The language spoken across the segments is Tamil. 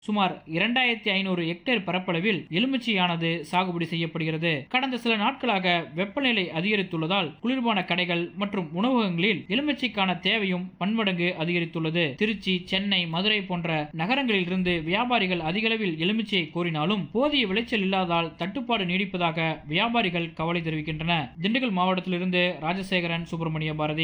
சுமார் இரண்டாயிரத்தி ஐநூறு ஹெக்டேர் பரப்பளவில் எலுமிச்சையானது சாகுபடி செய்யப்படுகிறது கடந்த சில நாட்களாக வெப்பநிலை அதிகரித்துள்ளதால் குளிர்பான கடைகள் மற்றும் உணவகங்களில் எலுமிச்சைக்கான தேவையும் பன்மடங்கு அதிகரித்துள்ளது திருச்சி சென்னை மதுரை போன்ற நகரங்களில் இருந்து வியாபாரிகள் அதிகளவில் எலுமிச்சையை கோரினாலும் போதிய விளைச்சல் இல்லாதால் தட்டுப்பாடு நீடிப்பதாக வியாபாரிகள் கவலை தெரிவிக்கின்றன திண்டுக்கல் மாவட்டத்திலிருந்து ராஜசேகரன் சுப்பிரமணிய பாரதி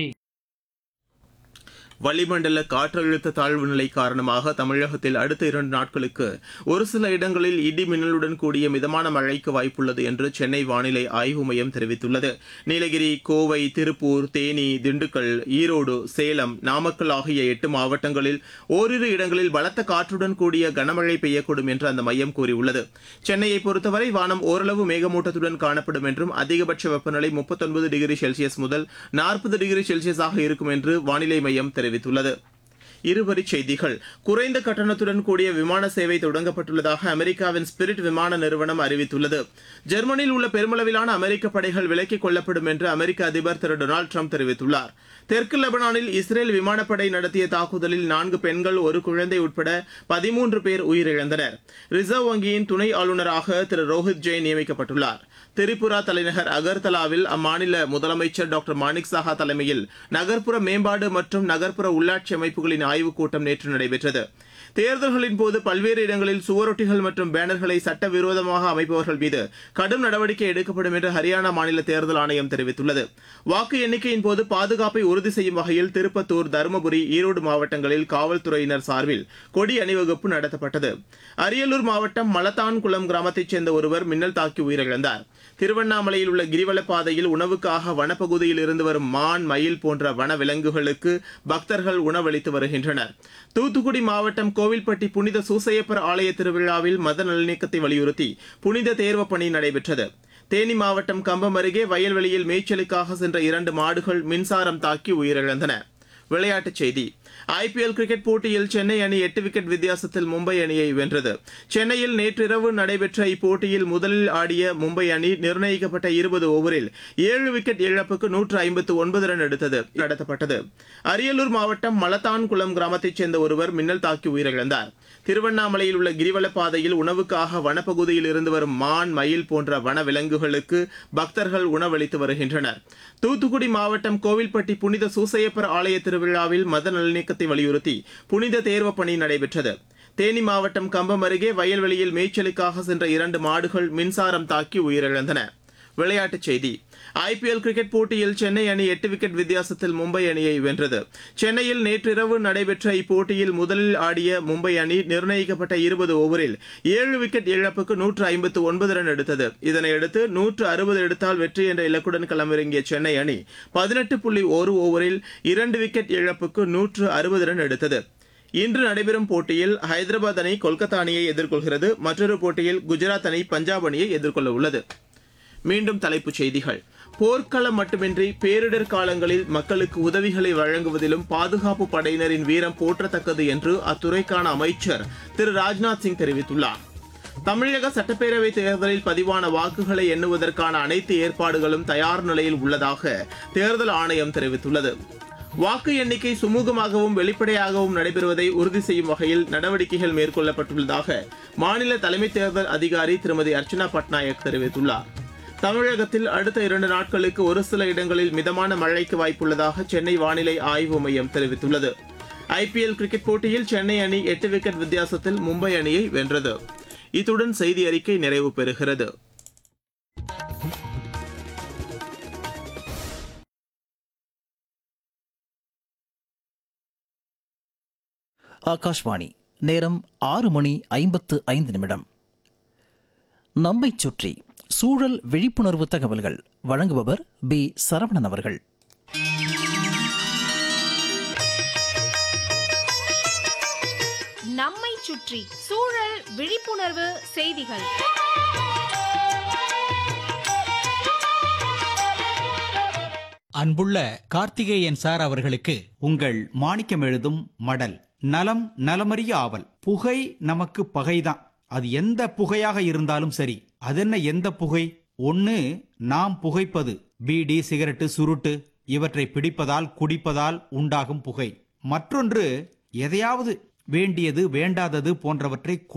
வளிமண்டல காற்றழுத்த தாழ்வு நிலை காரணமாக தமிழகத்தில் அடுத்த இரண்டு நாட்களுக்கு ஒரு சில இடங்களில் இடி மின்னலுடன் கூடிய மிதமான மழைக்கு வாய்ப்புள்ளது என்று சென்னை வானிலை ஆய்வு மையம் தெரிவித்துள்ளது நீலகிரி கோவை திருப்பூர் தேனி திண்டுக்கல் ஈரோடு சேலம் நாமக்கல் ஆகிய எட்டு மாவட்டங்களில் ஓரிரு இடங்களில் பலத்த காற்றுடன் கூடிய கனமழை பெய்யக்கூடும் என்று அந்த மையம் கூறியுள்ளது சென்னையை பொறுத்தவரை வானம் ஓரளவு மேகமூட்டத்துடன் காணப்படும் என்றும் அதிகபட்ச வெப்பநிலை முப்பத்தொன்பது டிகிரி செல்சியஸ் முதல் நாற்பது டிகிரி செல்சியஸாக இருக்கும் என்று வானிலை மையம் தெரிவித்துள்ளது இருவரிச் செய்திகள் குறைந்த கட்டணத்துடன் கூடிய விமான சேவை தொடங்கப்பட்டுள்ளதாக அமெரிக்காவின் ஸ்பிரிட் விமான நிறுவனம் அறிவித்துள்ளது ஜெர்மனியில் உள்ள பெருமளவிலான அமெரிக்க படைகள் விலக்கிக் கொள்ளப்படும் என்று அமெரிக்க அதிபர் திரு டொனால்டு ட்ரம்ப் தெரிவித்துள்ளார் தெற்கு லெபனானில் இஸ்ரேல் விமானப்படை நடத்திய தாக்குதலில் நான்கு பெண்கள் ஒரு குழந்தை உட்பட பதிமூன்று பேர் உயிரிழந்தனர் ரிசர்வ் வங்கியின் துணை ஆளுநராக திரு ரோஹித் ஜெயின் நியமிக்கப்பட்டுள்ளார் திரிபுரா தலைநகர் அகர்தலாவில் அம்மாநில முதலமைச்சர் டாக்டர் மாணிக் சாஹா தலைமையில் நகர்ப்புற மேம்பாடு மற்றும் நகர்ப்புற உள்ளாட்சி அமைப்புகளின் ஆய்வுக் கூட்டம் நேற்று நடைபெற்றது தேர்தல்களின் போது பல்வேறு இடங்களில் சுவரொட்டிகள் மற்றும் பேனர்களை சட்டவிரோதமாக அமைப்பவர்கள் மீது கடும் நடவடிக்கை எடுக்கப்படும் என்று ஹரியானா மாநில தேர்தல் ஆணையம் தெரிவித்துள்ளது வாக்கு எண்ணிக்கையின் போது பாதுகாப்பை உறுதி செய்யும் வகையில் திருப்பத்தூர் தருமபுரி ஈரோடு மாவட்டங்களில் காவல்துறையினர் சார்பில் கொடி அணிவகுப்பு நடத்தப்பட்டது அரியலூர் மாவட்டம் மலத்தான்குளம் கிராமத்தைச் சேர்ந்த ஒருவர் மின்னல் தாக்கி உயிரிழந்தார் திருவண்ணாமலையில் உள்ள கிரிவலப் பாதையில் உணவுக்காக வனப்பகுதியில் இருந்து வரும் மான் மயில் போன்ற வன விலங்குகளுக்கு பக்தர்கள் உணவளித்து வருகின்றனர் தூத்துக்குடி மாவட்டம் கோவில்பட்டி புனித சூசையப்பர் ஆலய திருவிழாவில் மத நல்லிணக்கத்தை வலியுறுத்தி புனித தேர்வு பணி நடைபெற்றது தேனி மாவட்டம் கம்பம் அருகே வயல்வெளியில் மேய்ச்சலுக்காக சென்ற இரண்டு மாடுகள் மின்சாரம் தாக்கி உயிரிழந்தன விளையாட்டுச் செய்தி ஐபிஎல் கிரிக்கெட் போட்டியில் சென்னை அணி எட்டு விக்கெட் வித்தியாசத்தில் மும்பை அணியை வென்றது சென்னையில் நேற்றிரவு நடைபெற்ற இப்போட்டியில் முதலில் ஆடிய மும்பை அணி நிர்ணயிக்கப்பட்ட இருபது ஓவரில் ஏழு விக்கெட் இழப்புக்கு நூற்று ஐம்பத்து ஒன்பது ரன் எடுத்தது நடத்தப்பட்டது அரியலூர் மாவட்டம் மலத்தான்குளம் கிராமத்தைச் சேர்ந்த ஒருவர் மின்னல் தாக்கி உயிரிழந்தார் திருவண்ணாமலையில் உள்ள கிரிவலப் பாதையில் உணவுக்காக வனப்பகுதியில் இருந்து வரும் மான் மயில் போன்ற வன விலங்குகளுக்கு பக்தர்கள் உணவளித்து வருகின்றனர் தூத்துக்குடி மாவட்டம் கோவில்பட்டி புனித சூசையப்பர் ஆலய திருவிழாவில் மத நல்லிணக்கத்தை வலியுறுத்தி புனித தேர்வு பணி நடைபெற்றது தேனி மாவட்டம் கம்பம் அருகே வயல்வெளியில் மேய்ச்சலுக்காக சென்ற இரண்டு மாடுகள் மின்சாரம் தாக்கி உயிரிழந்தன விளையாட்டுச் செய்தி ஐபிஎல் கிரிக்கெட் போட்டியில் சென்னை அணி எட்டு விக்கெட் வித்தியாசத்தில் மும்பை அணியை வென்றது சென்னையில் நேற்றிரவு நடைபெற்ற இப்போட்டியில் முதலில் ஆடிய மும்பை அணி நிர்ணயிக்கப்பட்ட இருபது ஓவரில் ஏழு விக்கெட் இழப்புக்கு நூற்று ஐம்பத்து ஒன்பது ரன் எடுத்தது இதனையடுத்து நூற்று அறுபது எடுத்தால் வெற்றி என்ற இலக்குடன் களமிறங்கிய சென்னை அணி பதினெட்டு புள்ளி ஒரு ஓவரில் இரண்டு விக்கெட் இழப்புக்கு நூற்று அறுபது ரன் எடுத்தது இன்று நடைபெறும் போட்டியில் ஹைதராபாத் அணி கொல்கத்தா அணியை எதிர்கொள்கிறது மற்றொரு போட்டியில் குஜராத் அணி பஞ்சாப் அணியை எதிர்கொள்ள உள்ளது மீண்டும் தலைப்புச் செய்திகள் போர்க்களம் மட்டுமின்றி பேரிடர் காலங்களில் மக்களுக்கு உதவிகளை வழங்குவதிலும் பாதுகாப்பு படையினரின் வீரம் போற்றத்தக்கது என்று அத்துறைக்கான அமைச்சர் திரு ராஜ்நாத் சிங் தெரிவித்துள்ளார் தமிழக சட்டப்பேரவை தேர்தலில் பதிவான வாக்குகளை எண்ணுவதற்கான அனைத்து ஏற்பாடுகளும் தயார் நிலையில் உள்ளதாக தேர்தல் ஆணையம் தெரிவித்துள்ளது வாக்கு எண்ணிக்கை சுமூகமாகவும் வெளிப்படையாகவும் நடைபெறுவதை உறுதி செய்யும் வகையில் நடவடிக்கைகள் மேற்கொள்ளப்பட்டுள்ளதாக மாநில தலைமை தேர்தல் அதிகாரி திருமதி அர்ச்சனா பட்நாயக் தெரிவித்துள்ளார் தமிழகத்தில் அடுத்த இரண்டு நாட்களுக்கு ஒரு சில இடங்களில் மிதமான மழைக்கு வாய்ப்புள்ளதாக சென்னை வானிலை ஆய்வு மையம் தெரிவித்துள்ளது ஐபிஎல் கிரிக்கெட் போட்டியில் சென்னை அணி எட்டு விக்கெட் வித்தியாசத்தில் மும்பை அணியை வென்றது இத்துடன் செய்தி அறிக்கை நிறைவு பெறுகிறது ஆகாஷ்வாணி நேரம் ஆறு மணி ஐம்பத்து ஐந்து நிமிடம் நம்மைச் சுற்றி சூழல் விழிப்புணர்வு தகவல்கள் வழங்குபவர் பி சரவணன் அவர்கள் நம்மை சுற்றி சூழல் விழிப்புணர்வு செய்திகள் அன்புள்ள கார்த்திகேயன் சார் அவர்களுக்கு உங்கள் மாணிக்கம் எழுதும் மடல் நலம் நலமறிய ஆவல் புகை நமக்கு பகைதான் அது எந்த புகையாக இருந்தாலும் சரி அதென்ன எந்த புகை ஒன்னு நாம் புகைப்பது பீடி சிகரெட்டு சுருட்டு இவற்றை பிடிப்பதால் குடிப்பதால் உண்டாகும் புகை மற்றொன்று எதையாவது வேண்டியது வேண்டாதது போன்றவற்றை